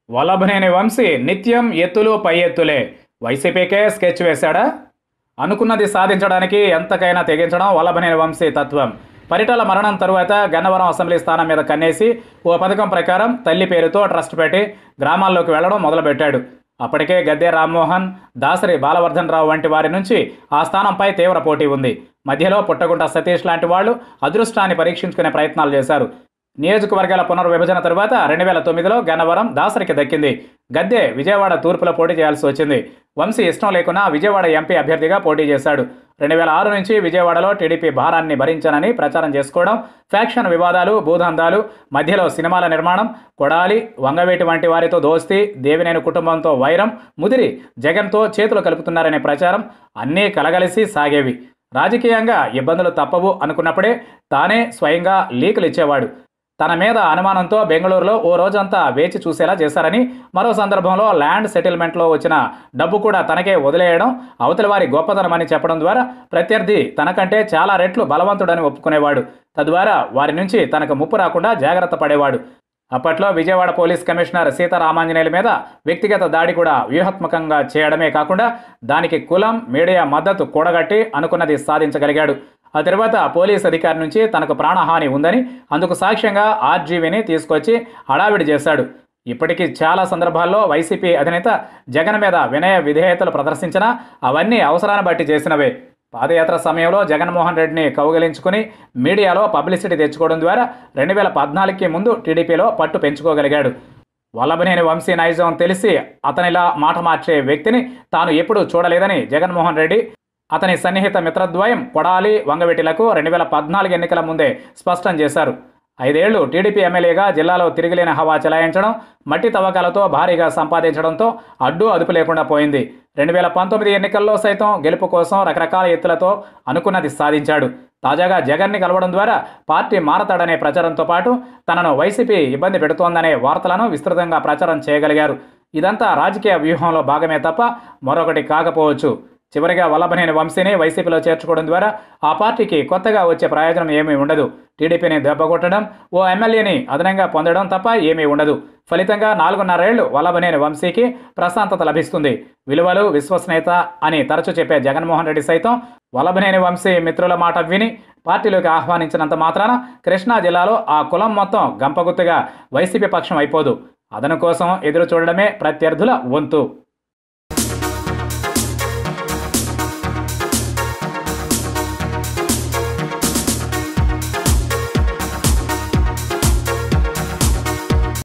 వల్లభనేని వంశీ నిత్యం ఎత్తులు పై ఎత్తులే వైసీపీకే స్కెచ్ వేశాడా అనుకున్నది సాధించడానికి ఎంతకైనా తెగించడం వల్లభనేని వంశీ తత్వం పరిటాల మరణం తరువాత గన్నవరం అసెంబ్లీ స్థానం మీద కన్నేసి ఓ పథకం ప్రకారం తల్లి పేరుతో ట్రస్ట్ పెట్టి గ్రామాల్లోకి వెళ్లడం మొదలుపెట్టాడు అప్పటికే గద్దె రామ్మోహన్ దాసరి బాలవర్ధన్ రావు వంటి వారి నుంచి ఆ స్థానంపై తీవ్ర పోటీ ఉంది మధ్యలో పుట్టగుంట సతీష్ లాంటి వాళ్ళు అదృష్టాన్ని పరీక్షించుకునే ప్రయత్నాలు చేశారు నియోజకవర్గాల పునర్విభజన తరువాత రెండు వేల తొమ్మిదిలో గన్నవరం దాసరికి దక్కింది గద్దె విజయవాడ తూర్పులో పోటీ చేయాల్సి వచ్చింది వంశీ ఇష్టం లేకున్నా విజయవాడ ఎంపీ అభ్యర్థిగా పోటీ చేశాడు రెండు వేల ఆరు నుంచి విజయవాడలో టీడీపీ భారాన్ని భరించానని ప్రచారం చేసుకోవడం ఫ్యాక్షన్ వివాదాలు భూదందాలు మధ్యలో సినిమాల నిర్మాణం కొడాలి వంగవేటి వంటి వారితో దోస్తీ దేవినేని కుటుంబంతో వైరం ముదిరి జగన్తో చేతులు కలుపుతున్నారనే ప్రచారం అన్నీ కలగలిసి సాగేవి రాజకీయంగా ఇబ్బందులు తప్పవు అనుకున్నప్పుడే తానే స్వయంగా లీకులు ఇచ్చేవాడు తన మీద అనుమానంతో బెంగళూరులో ఓ రోజంతా వేచి చూసేలా చేశారని మరో సందర్భంలో ల్యాండ్ సెటిల్మెంట్లో వచ్చిన డబ్బు కూడా తనకే వదిలేయడం అవతలి వారి గొప్పతనమని చెప్పడం ద్వారా ప్రత్యర్థి తనకంటే చాలా రెట్లు బలవంతుడని ఒప్పుకునేవాడు తద్వారా వారి నుంచి తనకు ముప్పు రాకుండా జాగ్రత్త పడేవాడు అప్పట్లో విజయవాడ పోలీస్ కమిషనర్ సీతారామాంజనేయుల మీద వ్యక్తిగత దాడి కూడా వ్యూహాత్మకంగా చేయడమే కాకుండా దానికి కులం మీడియా మద్దతు కూడగట్టి అనుకున్నది సాధించగలిగాడు ఆ తర్వాత పోలీస్ అధికారి నుంచి తనకు ప్రాణహాని ఉందని అందుకు సాక్ష్యంగా ఆర్జీవీని తీసుకొచ్చి హడావిడి చేశాడు ఇప్పటికీ చాలా సందర్భాల్లో వైసీపీ అధినేత జగన్ మీద వినయ విధేయతలు ప్రదర్శించినా అవన్నీ అవసరాన్ని బట్టి చేసినవే పాదయాత్ర సమయంలో జగన్మోహన్ రెడ్డిని కౌగిలించుకుని మీడియాలో పబ్లిసిటీ తెచ్చుకోవడం ద్వారా రెండు వేల పద్నాలుగుకి ముందు టీడీపీలో పట్టు పెంచుకోగలిగాడు వల్లభనేని వంశీ నైజం తెలిసి అతనిలా మాట మార్చే వ్యక్తిని తాను ఎప్పుడూ చూడలేదని జగన్మోహన్ రెడ్డి అతని సన్నిహిత మిత్రద్వయం కొడాలి వంగవెటిలకు రెండు వేల పద్నాలుగు ఎన్నికల ముందే స్పష్టం చేశారు ఐదేళ్లు టీడీపీ ఎమ్మెల్యేగా జిల్లాలో తిరిగిలేని హవా చెలాయించడం మట్టి తవ్వకాలతో భారీగా సంపాదించడంతో అడ్డు అదుపు లేకుండా పోయింది రెండు వేల పంతొమ్మిది ఎన్నికల్లో సైతం గెలుపు కోసం రకరకాల ఎత్తులతో అనుకున్నది సాధించాడు తాజాగా జగన్ని కలవడం ద్వారా పార్టీ మారతాడనే ప్రచారంతో పాటు తనను వైసీపీ ఇబ్బంది పెడుతోందనే వార్తలను విస్తృతంగా ప్రచారం చేయగలిగారు ఇదంతా రాజకీయ వ్యూహంలో భాగమే తప్ప మరొకటి కాకపోవచ్చు చివరిగా వల్లభనేని వంశీని వైసీపీలో చేర్చుకోవడం ద్వారా ఆ పార్టీకి కొత్తగా వచ్చే ప్రయోజనం ఏమీ ఉండదు టీడీపీని దెబ్బకొట్టడం ఓ ఎమ్మెల్యేని అదనంగా పొందడం తప్ప ఏమీ ఉండదు ఫలితంగా నాలుగున్నరేళ్లు వల్లభనేని వంశీకి ప్రశాంతత లభిస్తుంది విలువలు విశ్వసనీయత అని తరచూ చెప్పే జగన్మోహన్ రెడ్డి సైతం వల్లభనేని వంశీ మిత్రుల మాట విని పార్టీలోకి ఆహ్వానించినంత మాత్రాన కృష్ణా జిల్లాలో ఆ కులం మొత్తం గంపగుత్తుగా వైసీపీ పక్షం అయిపోదు అదను కోసం ఎదురు చూడడమే ప్రత్యర్థుల వంతు